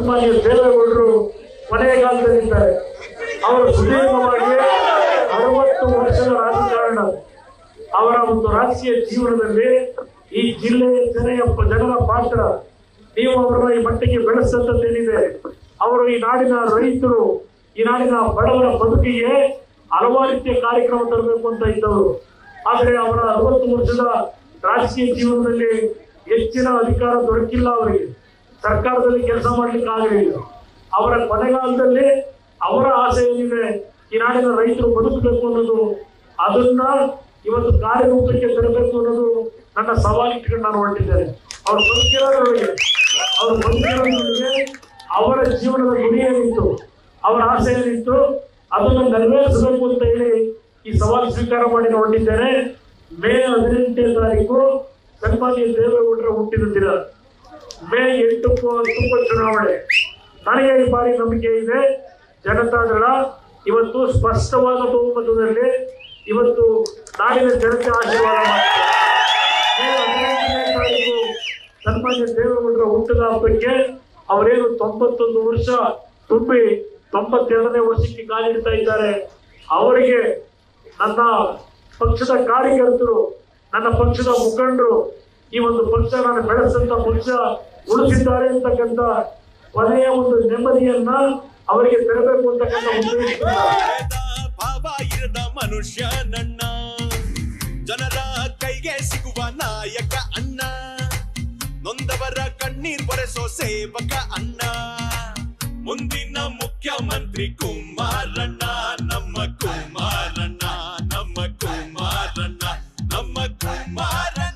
ಸನ್ಮಾನ್ಯ ದೇವೇಗೌಡರು ಕೊನೆಗಾಲದಲ್ಲಿದ್ದಾರೆ ಅವರು ಸುದೀರ್ಘವಾಗಿ ಅರವತ್ತು ವರ್ಷದ ರಾಜಕಾರಣ ಅವರ ಒಂದು ರಾಜಕೀಯ ಜೀವನದಲ್ಲಿ ಈ ಜಿಲ್ಲೆಯ ಜನರ ಜನರ ಪಾತ್ರ ನೀವು ಅವರನ್ನ ಈ ಮಟ್ಟಿಗೆ ಬೆಳೆಸಂತದ್ದೇನಿದೆ ಅವರು ಈ ನಾಡಿನ ರೈತರು ಈ ನಾಡಿನ ಬಡವರ ಬದುಕಿಗೆ ಹಲವಾರು ರೀತಿಯ ಕಾರ್ಯಕ್ರಮ ತರಬೇಕು ಅಂತ ಇದ್ದವರು ಆದರೆ ಅವರ ಅರವತ್ತು ವರ್ಷದ ರಾಜಕೀಯ ಜೀವನದಲ್ಲಿ ಹೆಚ್ಚಿನ ಅಧಿಕಾರ ದೊರಕಿಲ್ಲ ಅವರಿಗೆ ಸರ್ಕಾರದಲ್ಲಿ ಕೆಲಸ ಮಾಡ್ಲಿಕ್ಕೆ ಆಗಲಿಲ್ಲ ಅವರ ಕೊನೆಗಾಲದಲ್ಲಿ ಅವರ ಆಸೆ ಏನಿದೆ ಈ ನಾಡಿನ ರೈತರು ಬದುಕಬೇಕು ಅನ್ನೋದು ಅದನ್ನ ಇವತ್ತು ಕಾರ್ಯರೂಪಕ್ಕೆ ತರಬೇಕು ಅನ್ನೋದು ನನ್ನ ಸವಾಲು ಇಟ್ಕೊಂಡು ನಾನು ಹೊರಟಿದ್ದೇನೆ ಅವ್ರು ಬದುಕಿರೋದ್ರೊಳಗೆ ಅವ್ರು ಬದುಕಿರೋದ್ರೊಳಗೆ ಅವರ ಜೀವನದ ಗುರಿ ಏನಿತ್ತು ಅವರ ಆಸೆ ಏನಿತ್ತು ಅದನ್ನು ನೆರವೇರಿಸಬೇಕು ಅಂತ ಹೇಳಿ ಈ ಸವಾಲು ಸ್ವೀಕಾರ ಮಾಡಿ ಹೊರಟಿದ್ದೇನೆ ಮೇ ಹದಿನೆಂಟನೇ ತಾರೀಕು ಸನ್ಮಾನ್ಯ ದೇವೇಗೌಡರ ಹುಟ್ಟಿದ ದಿನ ಮೇ ಎಂಟಕ್ಕೂ ಹತ್ತಕ್ಕೂ ಚುನಾವಣೆ ನನಗೆ ಈ ಬಾರಿ ನಂಬಿಕೆ ಇದೆ ಜನತಾದಳ ಇವತ್ತು ಸ್ಪಷ್ಟವಾದ ಬಹುಮತದಲ್ಲಿ ಇವತ್ತು ನಾಡಿನ ಜನತೆ ಆಶೀರ್ವಾದ ಮಾಡ್ತಾರೆ ಮೇ ಹದಿನೆಂಟನೇ ತಾರೀಕು ಸನ್ಮಾನ್ಯ ದೇವೇಗೌಡರ ಹುಟ್ಟದ ಹಬ್ಬಕ್ಕೆ ಅವರೇನು ತೊಂಬತ್ತೊಂದು ವರ್ಷ ತುಂಬಿ ತೊಂಬತ್ತೆರಡನೇ ವರ್ಷಕ್ಕೆ ಕಾಲಿಡ್ತಾ ಇದ್ದಾರೆ ಅವರಿಗೆ ನನ್ನ ಪಕ್ಷದ ಕಾರ್ಯಕರ್ತರು ನನ್ನ ಪಕ್ಷದ ಮುಖಂಡರು ಈ ಒಂದು ಪಕ್ಷ ನಾನು ಬೆಳೆಸಂತ ಪಕ್ಷ ಉಳಿಸಿದ್ದಾರೆ ಅಂತಕ್ಕಂಥ ಕೊನೆಯ ಒಂದು ನೆಮ್ಮದಿಯನ್ನ ಅವರಿಗೆ ತರಬೇಕು ಅಂತಕ್ಕಂಥ ಉದ್ದೇಶದಿಂದ ಭೇದ ಭಾವ ಇರದ ಮನುಷ್ಯ ನನ್ನ ಜನರ ಕೈಗೆ ಸಿಗುವ ನಾಯಕ ಅಣ್ಣ ನೊಂದವರ ಕಣ್ಣೀರ್ ಬರೆಸೋ ಸೇವಕ ಅಣ್ಣ ಮುಂದಿನ ಮುಖ್ಯಮಂತ್ರಿ ಕುಮಾರಣ್ಣ ನಮ್ಮ ಕುಮಾರಣ್ಣ ನಮ್ಮ ಕುಮಾರಣ್ಣ ನಮ್ಮ ಕುಮಾರಣ್ಣ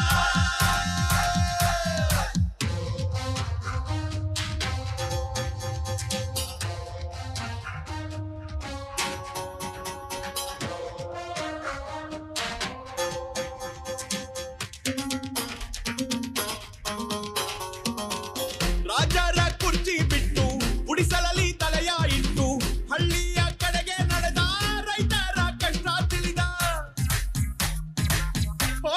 ರಾಜರ ಕುರ್ಚಿ ಬಿಟ್ಟು ಗುಡಿಸಲಲ್ಲಿ ತಲೆಯ ಇಟ್ಟು ಹಳ್ಳಿಯ ಕಡೆಗೆ ನಡೆದ ರೈತರ ಕಷ್ಟ ತಿಳಿದ ಓ,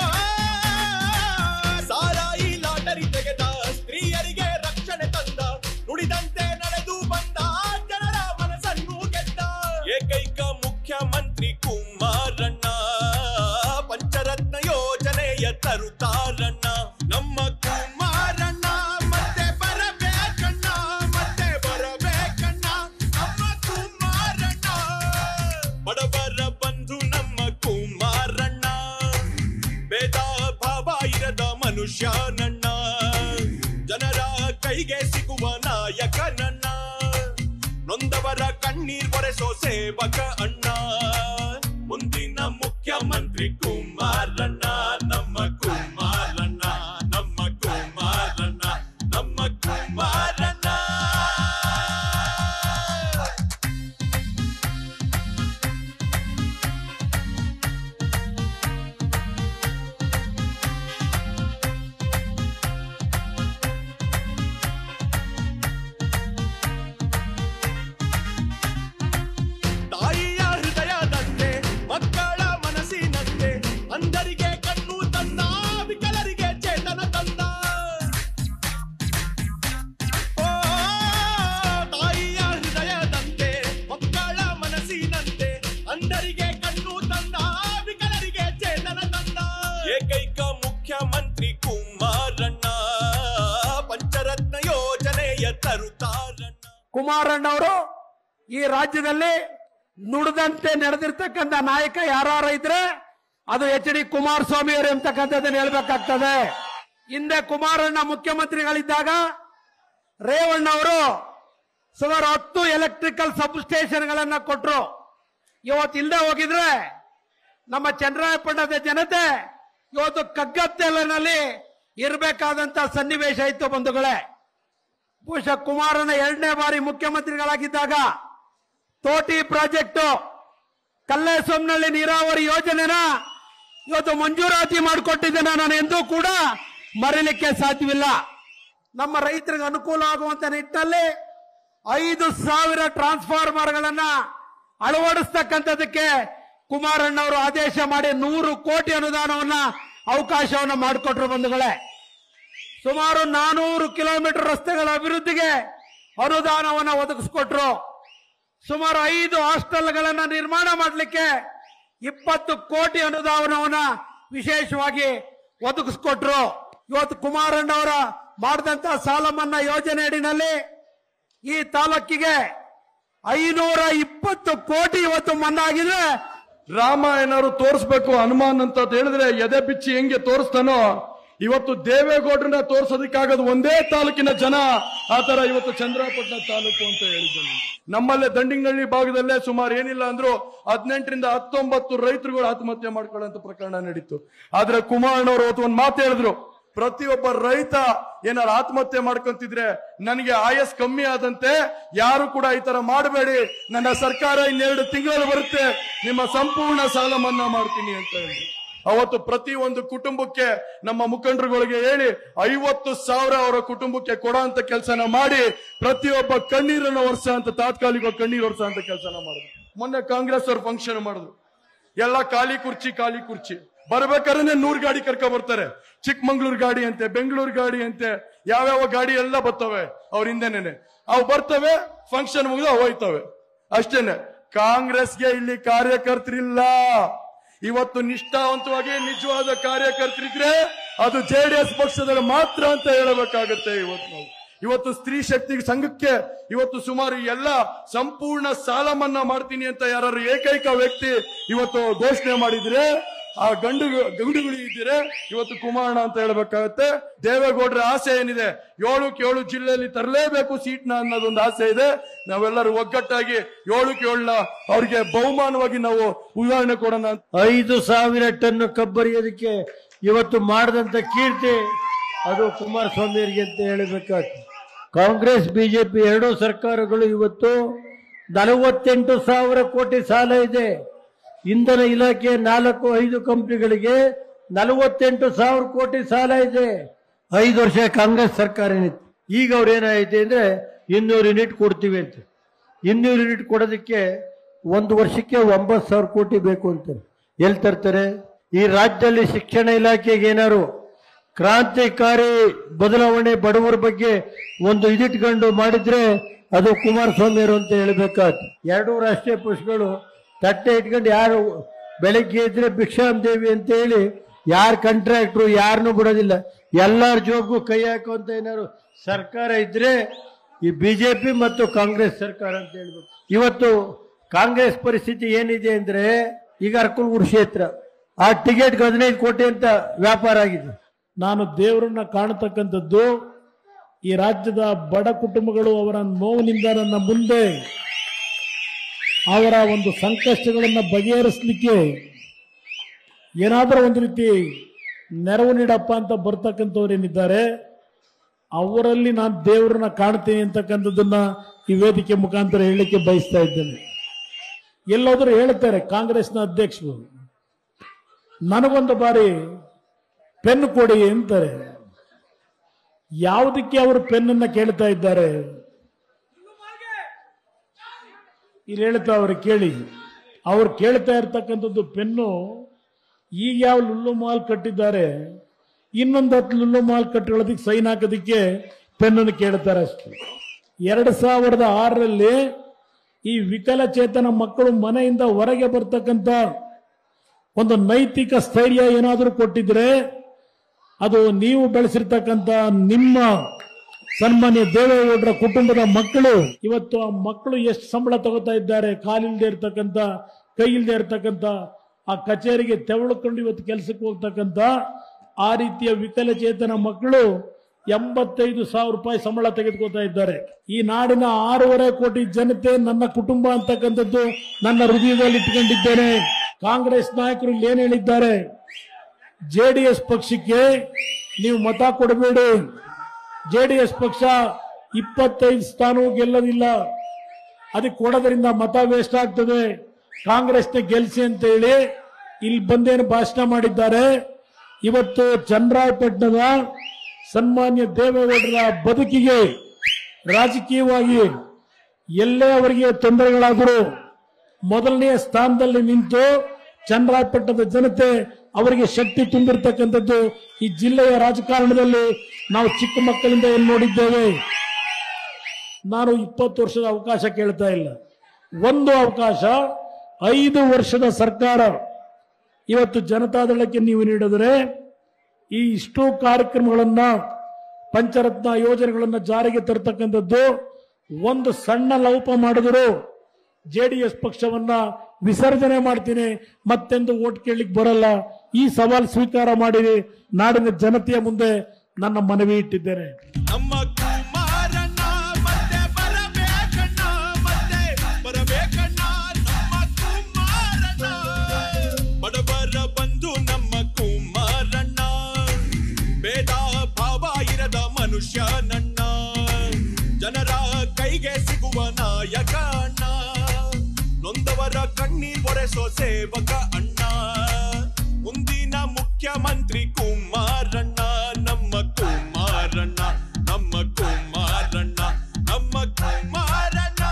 ಸಾರಾಯಿ ಲಾಟರಿ ತೆಗೆದ ಸ್ತ್ರೀಯರಿಗೆ ರಕ್ಷಣೆ ತಂದ ನುಡಿದಂತೆ ನಡೆದು ಬಂದ ಜನರ ಮನಸ್ಸನ್ನು ಗೆದ್ದ ಏಕೈಕ ಮುಖ್ಯಮಂತ್ರಿ ಕುಮಾರಣ್ಣ ಪಂಚರತ್ನ ಯೋಜನೆಯ ತರುತ್ತಾರಣ್ಣ ನಮ್ಮ ಕುಮಾರಣ್ಣ ಮತ್ತೆ ಬರಬೇಕಣ್ಣ ಮತ್ತೆ ಬರಬೇಕಣ್ಣ ನಮ್ಮ ಕುಮಾರಣ್ಣ ಬಡವರ ಬಂಧು ನಮ್ಮ ಕುಮಾರಣ್ಣ ಭೇದ ಭಾವ ಇರದ ಮನುಷ್ಯ ನನ್ನ ಜನರ ಕೈಗೆ ಸಿಗುವ ನಾಯಕ ನನ್ನ ನೊಂದವರ ಕಣ್ಣೀರ್ ಬರೆಸೋ ಸೇವಕ ಅಣ್ಣ ಮುಂದಿನ ಮುಖ್ಯಮಂತ್ರಿ ಕುಮಾರಣ್ಣ ನಮ್ಮ ಕುಮಾರಣ್ಣ ನಮ್ಮ ಕುಮಾರಣ್ಣ ನಮ್ಮ ಕುಮಾರಣ್ಣ ತಾಯಿಯ ಹೃದಯದಂತೆ ಮಕ್ಕಳ ಮನಸ್ಸಿನಂತೆ ಅಂಧರಿಗೆ ಕಣ್ಣು ತಂದ ವಿಕಲರಿಗೆ ಚೇತನ ತಂದ ಓ, ತಾಯಿಯ ಹೃದಯದಂತೆ ಮಕ್ಕಳ ಮನಸ್ಸಿನಂತೆ ಅಂಧರಿಗೆ ಕಣ್ಣು ತಂದ ವಿಕಲರಿಗೆ ಚೇತನ ತಂದ ಏಕೈಕ ಮುಖ್ಯಮಂತ್ರಿ ಕುಮಾರಣ್ಣ ಪಂಚರತ್ನ ಯೋಜನೆಯ ತರುತ್ತಾರಣ್ಣ ಕುಮಾರಣ್ಣವರು ಈ ರಾಜ್ಯದಲ್ಲಿ ನುಡಿದಂತೆ ನಡೆದಿರ್ತಕ್ಕಂಥ ನಾಯಕ ಯಾರು ಇದ್ರೆ ಅದು ಎಚ್ ಡಿ ಕುಮಾರಸ್ವಾಮಿ ಅವರು ಎಂತಕ್ಕಂಥದ್ದನ್ನು ಹೇಳ್ಬೇಕಾಗ್ತದೆ ಹಿಂದೆ ಕುಮಾರಣ್ಣ ಮುಖ್ಯಮಂತ್ರಿಗಳಿದ್ದಾಗ ರೇವಣ್ಣ ಅವರು ಸುಮಾರು ಹತ್ತು ಎಲೆಕ್ಟ್ರಿಕಲ್ ಸಬ್ ಸ್ಟೇಷನ್ಗಳನ್ನ ಕೊಟ್ರು ಇವತ್ತು ಇಲ್ಲದೆ ಹೋಗಿದ್ರೆ ನಮ್ಮ ಚಂದ್ರಾಯಪಟ್ಟಣದ ಜನತೆ ಇವತ್ತು ಕಗ್ಗತ್ತೆಲನಲ್ಲಿ ಇರಬೇಕಾದಂತ ಸನ್ನಿವೇಶ ಇತ್ತು ಬಂಧುಗಳೇ ಬಹುಶಃ ಕುಮಾರನ ಎರಡನೇ ಬಾರಿ ಮುಖ್ಯಮಂತ್ರಿಗಳಾಗಿದ್ದಾಗ ತೋಟಿ ಪ್ರಾಜೆಕ್ಟ್ ಕಲ್ಲೇಸೊಮ್ನಳ್ಳಿ ನೀರಾವರಿ ಯೋಜನೆನ ಇವತ್ತು ಮಂಜೂರಾತಿ ಮಾಡಿಕೊಟ್ಟಿದ್ದೇನೆ ನಾನು ಎಂದೂ ಕೂಡ ಮರೀಲಿಕ್ಕೆ ಸಾಧ್ಯವಿಲ್ಲ ನಮ್ಮ ರೈತರಿಗೆ ಅನುಕೂಲ ಆಗುವಂತ ನಿಟ್ಟಿನಲ್ಲಿ ಐದು ಸಾವಿರ ಟ್ರಾನ್ಸ್ಫಾರ್ಮರ್ಗಳನ್ನ ಅಳವಡಿಸ್ತಕ್ಕಂಥದಕ್ಕೆ ಕುಮಾರಣ್ಣವರು ಆದೇಶ ಮಾಡಿ ನೂರು ಕೋಟಿ ಅನುದಾನವನ್ನ ಅವಕಾಶವನ್ನ ಮಾಡಿಕೊಟ್ರು ಬಂಧುಗಳೇ ಸುಮಾರು ನಾನೂರು ಕಿಲೋಮೀಟರ್ ರಸ್ತೆಗಳ ಅಭಿವೃದ್ಧಿಗೆ ಅನುದಾನವನ್ನು ಒದಗಿಸ್ಕೊಟ್ರು ಸುಮಾರು ಐದು ಹಾಸ್ಟೆಲ್ಗಳನ್ನ ನಿರ್ಮಾಣ ಮಾಡಲಿಕ್ಕೆ ಇಪ್ಪತ್ತು ಕೋಟಿ ಅನುದಾನವನ್ನ ವಿಶೇಷವಾಗಿ ಒದಗಿಸ್ಕೊಟ್ರು ಇವತ್ತು ಕುಮಾರಣ್ಣವರ ಮಾಡಿದಂತ ಸಾಲ ಮನ್ನಾ ಯೋಜನೆ ಅಡಿನಲ್ಲಿ ಈ ತಾಲೂಕಿಗೆ ಐನೂರ ಇಪ್ಪತ್ತು ಕೋಟಿ ಇವತ್ತು ಮನ್ನಾ ಆಗಿದೆ ರಾಮ ಏನಾದ್ರು ತೋರಿಸ್ಬೇಕು ಹನುಮಾನ್ ಅಂತ ಹೇಳಿದ್ರೆ ಎದೆ ಬಿಚ್ಚಿ ಹೆಂಗೆ ತೋರಿಸ್ತಾನೋ ಇವತ್ತು ದೇವೇಗೌಡರನ್ನ ತೋರ್ಸೋದಕ್ಕಾಗದು ಒಂದೇ ತಾಲೂಕಿನ ಜನ ಆ ತರ ಇವತ್ತು ಚಂದ್ರಪಟ್ಟಣ ತಾಲೂಕು ಅಂತ ಹೇಳಿದ್ದೇನೆ ನಮ್ಮಲ್ಲೇ ದಂಡಿಂಗಳ್ಳಿ ಭಾಗದಲ್ಲೇ ಸುಮಾರು ಏನಿಲ್ಲ ಅಂದ್ರು ಹದಿನೆಂಟರಿಂದ ಹತ್ತೊಂಬತ್ತು ರೈತರುಗಳು ಆತ್ಮಹತ್ಯೆ ಮಾಡ್ಕೊಳ್ಳೋಂತ ಪ್ರಕರಣ ನಡೀತು ಆದ್ರೆ ಕುಮಾರಣ್ಣವರು ಅವತ್ತು ಒಂದು ಮಾತು ಹೇಳಿದ್ರು ಪ್ರತಿಯೊಬ್ಬ ರೈತ ಏನಾರು ಆತ್ಮಹತ್ಯೆ ಮಾಡ್ಕೊಂತಿದ್ರೆ ನನಗೆ ಆಯಸ್ ಕಮ್ಮಿ ಆದಂತೆ ಯಾರು ಕೂಡ ಈ ತರ ಮಾಡಬೇಡಿ ನನ್ನ ಸರ್ಕಾರ ಇನ್ನೆರಡು ತಿಂಗಳು ಬರುತ್ತೆ ನಿಮ್ಮ ಸಂಪೂರ್ಣ ಸಾಲ ಮನ್ನಾ ಮಾಡ್ತೀನಿ ಅಂತ ಹೇಳಿ ಅವತ್ತು ಪ್ರತಿ ಒಂದು ಕುಟುಂಬಕ್ಕೆ ನಮ್ಮ ಮುಖಂಡರುಗಳಿಗೆ ಹೇಳಿ ಐವತ್ತು ಸಾವಿರ ಅವರ ಕುಟುಂಬಕ್ಕೆ ಕೊಡೋ ಅಂತ ಕೆಲಸನ ಮಾಡಿ ಪ್ರತಿಯೊಬ್ಬ ಕಣ್ಣೀರನ್ನು ವರ್ಷ ಅಂತ ತಾತ್ಕಾಲಿಕ ಕಣ್ಣೀರು ವರ್ಷ ಅಂತ ಕೆಲಸನ ಮಾಡಿದ್ರು ಮೊನ್ನೆ ಕಾಂಗ್ರೆಸ್ ಅವ್ರು ಫಂಕ್ಷನ್ ಮಾಡಿದ್ರು ಎಲ್ಲ ಖಾಲಿ ಕುರ್ಚಿ ಖಾಲಿ ಕುರ್ಚಿ ಬರ್ಬೇಕಾದ್ರೆ ನೂರ್ ಗಾಡಿ ಕರ್ಕೊ ಬರ್ತಾರೆ ಚಿಕ್ಕಮಂಗ್ಳೂರ್ ಗಾಡಿ ಅಂತೆ ಬೆಂಗಳೂರು ಗಾಡಿ ಅಂತೆ ಯಾವ್ಯಾವ ಗಾಡಿ ಎಲ್ಲ ಬರ್ತವೆ ಅವ್ರ ಹಿಂದೆನೆ ಅವು ಬರ್ತವೆ ಫಂಕ್ಷನ್ ಮುಗಿದು ಅವು ಹೋಯ್ತವೆ ಅಷ್ಟೇನೆ ಕಾಂಗ್ರೆಸ್ಗೆ ಇಲ್ಲಿ ಕಾರ್ಯಕರ್ತರಿಲ್ಲ ಇವತ್ತು ನಿಷ್ಠಾವಂತವಾಗಿ ನಿಜವಾದ ಕಾರ್ಯಕರ್ತರಿದ್ರೆ ಅದು ಜೆಡಿಎಸ್ ಪಕ್ಷದಲ್ಲಿ ಮಾತ್ರ ಅಂತ ಹೇಳಬೇಕಾಗತ್ತೆ ಇವತ್ತು ನಾವು ಇವತ್ತು ಸ್ತ್ರೀ ಶಕ್ತಿ ಸಂಘಕ್ಕೆ ಇವತ್ತು ಸುಮಾರು ಎಲ್ಲ ಸಂಪೂರ್ಣ ಸಾಲ ಮನ್ನಾ ಮಾಡ್ತೀನಿ ಅಂತ ಯಾರು ಏಕೈಕ ವ್ಯಕ್ತಿ ಇವತ್ತು ಘೋಷಣೆ ಮಾಡಿದ್ರೆ ಆ ಗಂಡು ಗಂಡುಗಳು ಇದ್ದೀರೆ ಇವತ್ತು ಕುಮಾರಣ್ಣ ಅಂತ ಹೇಳ್ಬೇಕಾಗತ್ತೆ ದೇವೇಗೌಡರ ಆಸೆ ಏನಿದೆ ಏಳಕ್ಕೆ ಏಳು ಜಿಲ್ಲೆಯಲ್ಲಿ ತರಲೇಬೇಕು ಸೀಟ್ನ ಅನ್ನೋದೊಂದು ಆಸೆ ಇದೆ ನಾವೆಲ್ಲರೂ ಒಗ್ಗಟ್ಟಾಗಿ ಏಳಕ್ಕೆ ಏಳನ್ನ ಅವ್ರಿಗೆ ಬಹುಮಾನವಾಗಿ ನಾವು ಉದಾಹರಣೆ ಕೊಡೋಣ ಅಂತ ಐದು ಸಾವಿರ ಟನ್ ಕಬ್ಬರಿಯೋದಕ್ಕೆ ಇವತ್ತು ಮಾಡಿದಂತ ಕೀರ್ತಿ ಅದು ಕುಮಾರಸ್ವಾಮಿ ಅವರಿಗೆ ಅಂತ ಹೇಳಬೇಕಾಗ್ತದೆ ಕಾಂಗ್ರೆಸ್ ಬಿಜೆಪಿ ಎರಡೂ ಸರ್ಕಾರಗಳು ಇವತ್ತು ನಲವತ್ತೆಂಟು ಸಾವಿರ ಕೋಟಿ ಸಾಲ ಇದೆ ಇಂಧನ ಇಲಾಖೆ ನಾಲ್ಕು ಐದು ಕಂಪನಿಗಳಿಗೆ ನಲವತ್ತೆಂಟು ಸಾವಿರ ಕೋಟಿ ಸಾಲ ಇದೆ ಐದು ವರ್ಷ ಕಾಂಗ್ರೆಸ್ ಸರ್ಕಾರ ಏನಿತ್ತು ಈಗ ಅವ್ರು ಏನಾಯ್ತು ಅಂದ್ರೆ ಇನ್ನೂರು ಯೂನಿಟ್ ಕೊಡ್ತೀವಿ ಅಂತ ಇನ್ನೂರು ಯೂನಿಟ್ ಕೊಡೋದಕ್ಕೆ ಒಂದು ವರ್ಷಕ್ಕೆ ಒಂಬತ್ತು ಸಾವಿರ ಕೋಟಿ ಬೇಕು ಅಂತ ಎಲ್ಲಿ ತರ್ತಾರೆ ಈ ರಾಜ್ಯದಲ್ಲಿ ಶಿಕ್ಷಣ ಇಲಾಖೆಗೆ ಏನಾರು ಕ್ರಾಂತಿಕಾರಿ ಬದಲಾವಣೆ ಬಡವರ ಬಗ್ಗೆ ಒಂದು ಇದಿಟ್ಕೊಂಡು ಮಾಡಿದ್ರೆ ಅದು ಕುಮಾರಸ್ವಾಮಿ ಅವರು ಅಂತ ಹೇಳ್ಬೇಕಾಯ್ತು ಎರಡೂ ರಾಷ್ಟ್ರೀಯ ಪಕ್ಷಗಳು ತಟ್ಟೆ ಇಟ್ಕೊಂಡು ಯಾರು ಬೆಳಗ್ಗೆ ಇದ್ರೆ ಭಿಕ್ಷಾಮ್ ದೇವಿ ಅಂತ ಹೇಳಿ ಯಾರು ಕಾಂಟ್ರಾಕ್ಟ್ರು ಯಾರನ್ನೂ ಬಿಡೋದಿಲ್ಲ ಎಲ್ಲರ ಜೋಬ್ಗೂ ಕೈ ಹಾಕುವಂತ ಏನಾದ್ರು ಸರ್ಕಾರ ಇದ್ರೆ ಈ ಬಿಜೆಪಿ ಮತ್ತು ಕಾಂಗ್ರೆಸ್ ಸರ್ಕಾರ ಅಂತ ಹೇಳ್ಬೇಕು ಇವತ್ತು ಕಾಂಗ್ರೆಸ್ ಪರಿಸ್ಥಿತಿ ಏನಿದೆ ಅಂದ್ರೆ ಈಗ ಅರ್ಕಲ್ಗೂಡು ಕ್ಷೇತ್ರ ಆ ಟಿಕೆಟ್ಗೆ ಹದಿನೈದು ಕೋಟಿ ಅಂತ ವ್ಯಾಪಾರ ಆಗಿದೆ ನಾನು ದೇವರನ್ನ ಕಾಣತಕ್ಕಂಥದ್ದು ಈ ರಾಜ್ಯದ ಬಡ ಕುಟುಂಬಗಳು ಅವರ ನೋವಿನಿಂದ ನನ್ನ ಮುಂದೆ ಅವರ ಒಂದು ಸಂಕಷ್ಟಗಳನ್ನು ಬಗೆಹರಿಸಲಿಕ್ಕೆ ಏನಾದರೂ ಒಂದು ರೀತಿ ನೆರವು ನೀಡಪ್ಪ ಅಂತ ಬರ್ತಕ್ಕಂಥವ್ರು ಏನಿದ್ದಾರೆ ಅವರಲ್ಲಿ ನಾನು ದೇವರನ್ನ ಕಾಣ್ತೀನಿ ಅಂತಕ್ಕಂಥದ್ದನ್ನ ಈ ವೇದಿಕೆ ಮುಖಾಂತರ ಹೇಳಲಿಕ್ಕೆ ಬಯಸ್ತಾ ಇದ್ದೇನೆ ಎಲ್ಲಾದರೂ ಹೇಳ್ತಾರೆ ಕಾಂಗ್ರೆಸ್ನ ಅಧ್ಯಕ್ಷರು ನನಗೊಂದು ಬಾರಿ ಪೆನ್ ಕೊಡಿ ಅಂತಾರೆ ಯಾವುದಕ್ಕೆ ಅವರು ಪೆನ್ನನ್ನ ಕೇಳ್ತಾ ಇದ್ದಾರೆ ಇಲ್ಲಿ ಹೇಳ್ತಾ ಅವರು ಕೇಳಿ ಅವ್ರು ಕೇಳ್ತಾ ಇರ್ತಕ್ಕಂಥದ್ದು ಪೆನ್ನು ಈಗ ಯಾವ ಲುಲ್ಲು ಮಾಲ್ ಕಟ್ಟಿದ್ದಾರೆ ಇನ್ನೊಂದು ಹತ್ತು ಲುಲ್ಲು ಮಾಲ್ ಕಟ್ಟಿಕೊಳ್ಳೋದಕ್ಕೆ ಸೈನ್ ಹಾಕೋದಕ್ಕೆ ಪೆನ್ನನ್ನು ಕೇಳ್ತಾರೆ ಅಷ್ಟೇ ಎರಡು ಸಾವಿರದ ಆರರಲ್ಲಿ ಈ ವಿಕಲಚೇತನ ಮಕ್ಕಳು ಮನೆಯಿಂದ ಹೊರಗೆ ಬರ್ತಕ್ಕಂಥ ಒಂದು ನೈತಿಕ ಸ್ಥೈರ್ಯ ಏನಾದರೂ ಕೊಟ್ಟಿದ್ರೆ ಅದು ನೀವು ಬೆಳೆಸಿರ್ತಕ್ಕಂಥ ನಿಮ್ಮ ಸನ್ಮಾನ್ಯ ದೇವೇಗೌಡರ ಕುಟುಂಬದ ಮಕ್ಕಳು ಇವತ್ತು ಆ ಮಕ್ಕಳು ಎಷ್ಟು ಸಂಬಳ ತಗೋತಾ ಇದ್ದಾರೆ ಕಾಲಿಲ್ದೇ ಇರ್ತಕ್ಕಂಥ ಕೈ ಇಲ್ದೇ ಇರ್ತಕ್ಕಂಥ ಆ ಕಚೇರಿಗೆ ತೆವಳುಕೊಂಡು ಇವತ್ತು ಕೆಲಸಕ್ಕೆ ಹೋಗ್ತಕ್ಕಂಥ ಆ ರೀತಿಯ ವಿಕಲಚೇತನ ಮಕ್ಕಳು ಎಂಬತ್ತೈದು ಸಾವಿರ ರೂಪಾಯಿ ಸಂಬಳ ತೆಗೆದುಕೊತಾ ಇದ್ದಾರೆ ಈ ನಾಡಿನ ಆರೂವರೆ ಕೋಟಿ ಜನತೆ ನನ್ನ ಕುಟುಂಬ ಅಂತಕ್ಕಂಥದ್ದು ನನ್ನ ಹೃದಯದಲ್ಲಿ ಇಟ್ಕೊಂಡಿದ್ದೇನೆ ಕಾಂಗ್ರೆಸ್ ನಾಯಕರು ಇಲ್ಲಿ ಏನ್ ಹೇಳಿದ್ದಾರೆ ಜೆಡಿಎಸ್ ಪಕ್ಷಕ್ಕೆ ನೀವು ಮತ ಕೊಡಬೇಡಿ ಜೆಡಿಎಸ್ ಪಕ್ಷ ಇಪ್ಪತ್ತೈದು ಸ್ಥಾನವೂ ಗೆಲ್ಲೋದಿಲ್ಲ ಅದಕ್ಕೆ ಕೊಡೋದ್ರಿಂದ ಮತ ವೇಸ್ಟ್ ಆಗ್ತದೆ ಕಾಂಗ್ರೆಸ್ನ ಗೆಲ್ಸಿ ಅಂತ ಹೇಳಿ ಇಲ್ಲಿ ಬಂದೇನು ಭಾಷಣ ಮಾಡಿದ್ದಾರೆ ಇವತ್ತು ಚನ್ನರಾಯಪಟ್ಟಣದ ಸನ್ಮಾನ್ಯ ದೇವೇಗೌಡರ ಬದುಕಿಗೆ ರಾಜಕೀಯವಾಗಿ ಎಲ್ಲೇ ಅವರಿಗೆ ತೊಂದರೆಗಳಾದರೂ ಮೊದಲನೆಯ ಸ್ಥಾನದಲ್ಲಿ ನಿಂತು ಚನ್ನರಾಯಪಟ್ಟಣದ ಜನತೆ ಅವರಿಗೆ ಶಕ್ತಿ ತುಂಬಿರ್ತಕ್ಕಂಥದ್ದು ಈ ಜಿಲ್ಲೆಯ ರಾಜಕಾರಣದಲ್ಲಿ ನಾವು ಚಿಕ್ಕ ಮಕ್ಕಳಿಂದ ಏನು ನೋಡಿದ್ದೇವೆ ನಾನು ಇಪ್ಪತ್ತು ವರ್ಷದ ಅವಕಾಶ ಕೇಳ್ತಾ ಇಲ್ಲ ಒಂದು ಅವಕಾಶ ಐದು ವರ್ಷದ ಸರ್ಕಾರ ಇವತ್ತು ಜನತಾದಳಕ್ಕೆ ನೀವು ನೀಡಿದರೆ ಈ ಇಷ್ಟು ಕಾರ್ಯಕ್ರಮಗಳನ್ನ ಪಂಚರತ್ನ ಯೋಜನೆಗಳನ್ನ ಜಾರಿಗೆ ತರತಕ್ಕಂಥದ್ದು ಒಂದು ಸಣ್ಣ ಲೋಪ ಮಾಡಿದ್ರು ಜೆ ಡಿ ಎಸ್ ಪಕ್ಷವನ್ನ ವಿಸರ್ಜನೆ ಮಾಡ್ತೀನಿ ಮತ್ತೆಂದು ಓಟ್ ಕೇಳಲಿಕ್ಕೆ ಬರಲ್ಲ ಈ ಸವಾಲ್ ಸ್ವೀಕಾರ ಮಾಡಿರಿ ನಾಡಿನ ಜನತೆಯ ಮುಂದೆ ನನ್ನ ಮನವಿ ಇಟ್ಟಿದ್ದೇನೆ ನಮ್ಮ ಕುಮಾರಣ್ಣ ಮತ್ತೆ ಬರಬೇಕಣ್ಣ ಮತ್ತೆ ಬರಬೇಕಣ್ಣ ನಮ್ಮ ಕುಮಾರಣ್ಣ ಬಡವರ ಬಂಧು ನಮ್ಮ ಕುಮಾರಣ್ಣ ಭೇದ ಭಾವ ಇರದ ಮನುಷ್ಯ ನನ್ನ ಜನರ ಕೈಗೆ ಸಿಗುವ ನಾಯಕ ಅಣ್ಣ ನೊಂದವರ ಕಣ್ಣೀರ್ ಒರೆಸೋ ಸೇವಕ ಅಣ್ಣ ಮುಂದಿನ ಮುಖ್ಯಮಂತ್ರಿ ಕುಮಾರಣ್ಣ ನಮ್ಮ ಕುಮಾರಣ್ಣ ನಮ್ಮ ಕುಮಾರಣ್ಣ ನಮ್ಮ ಕುಮಾರಣ್ಣ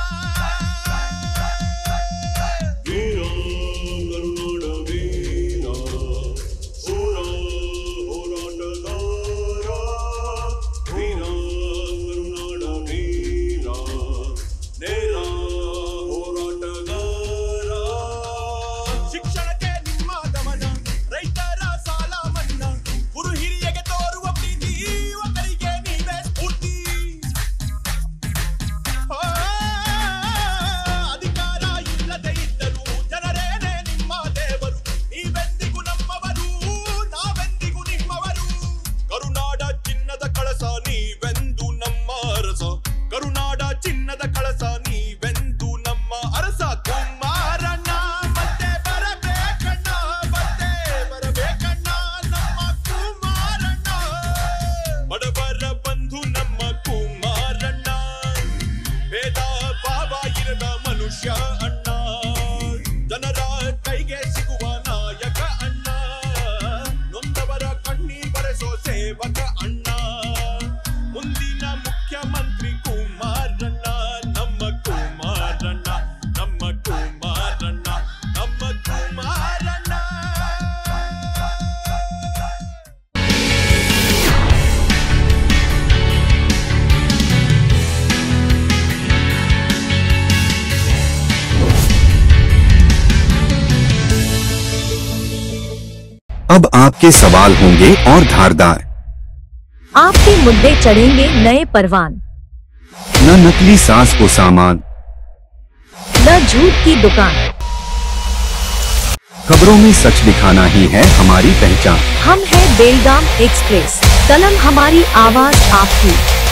ವೀರ ಕರುನಾಡ ವೀರ ಹೋರ ಹೋರಾಟಗಾರ ವೀರ ಕರುನಾಡ ವೀರ ನೇರ ಹೋರಾಟಗಾರ ಶಿಕ್ಷಣಕ್ಕೆ ನಿಮ್ಮ ಗಮನ ರೈತರ ಸಾಲ ಮನ್ನಾ ಗುರು ಹಿರಿಯಗೆ ತೋರುವ ಪ್ರೀತಿ ಯುವಕರಿಗೆ ನೀವೇ ಸ್ಫೂರ್ತಿ ಆ, ಅಧಿಕಾರ ಇಲ್ಲದೆ ಇದ್ದರು ಜನರೇನೆ ನಿಮ್ಮ ದೇವರು ನೀವೆಂದಿಗೂ ನಮ್ಮವರು ನಾವೆಂದಿಗೂ ನಿಮ್ಮವರು ಕರುನಾಡ ಚಿನ್ನದ ಕಳಸ ನೀವೆಂದು ನಮ್ಮ ಅರಸ ಕರುನಾಡ ಚಿನ್ನದ ಕಳಸ ನೀವೆಂದು ನಮ್ಮ ಅರಸ ಕುಮಾರಣ್ಣ ಮತ್ತೆ ಬರಬೇಕಣ್ಣ ಮತ್ತೆ ಬರಬೇಕಣ್ಣ ನಮ್ಮ ಕುಮಾರಣ್ಣ ಬಡವರ ಬಂಧು ನಮ್ಮ ಕುಮಾರಣ್ಣ ಭೇದ ಭಾವ ಇರದ ಮನುಷ್ಯ ಅಣ್ಣ ಜನರ ಕೈಗೆ ಸಿಗುವ ನಾಯಕ ಅಣ್ಣ ನೊಂದವರ ಕಣ್ಣೀರ್ ಬರೆಸೋ ಸೇವಕ ಅಣ್ಣ ಮುಂದಿನ ಮುಖ್ಯಮಂತ್ರಿ ಕುಮಾರಣ್ಣ ನಮ್ಮ ಕುಮಾರಣ್ಣ ನಮ್ಮ ಕುಮಾರಣ್ಣ ನಮ್ಮ ಕುಮಾರಣ್ಣ अब आपके सवाल होंगे और धारदार आपके मुद्दे चढ़ेंगे नए परवान न नकली सास को सामान न झूठ की दुकान खबरों में सच दिखाना ही है हमारी पहचान हम है बेलगाम एक्सप्रेस कलम हमारी आवाज आपकी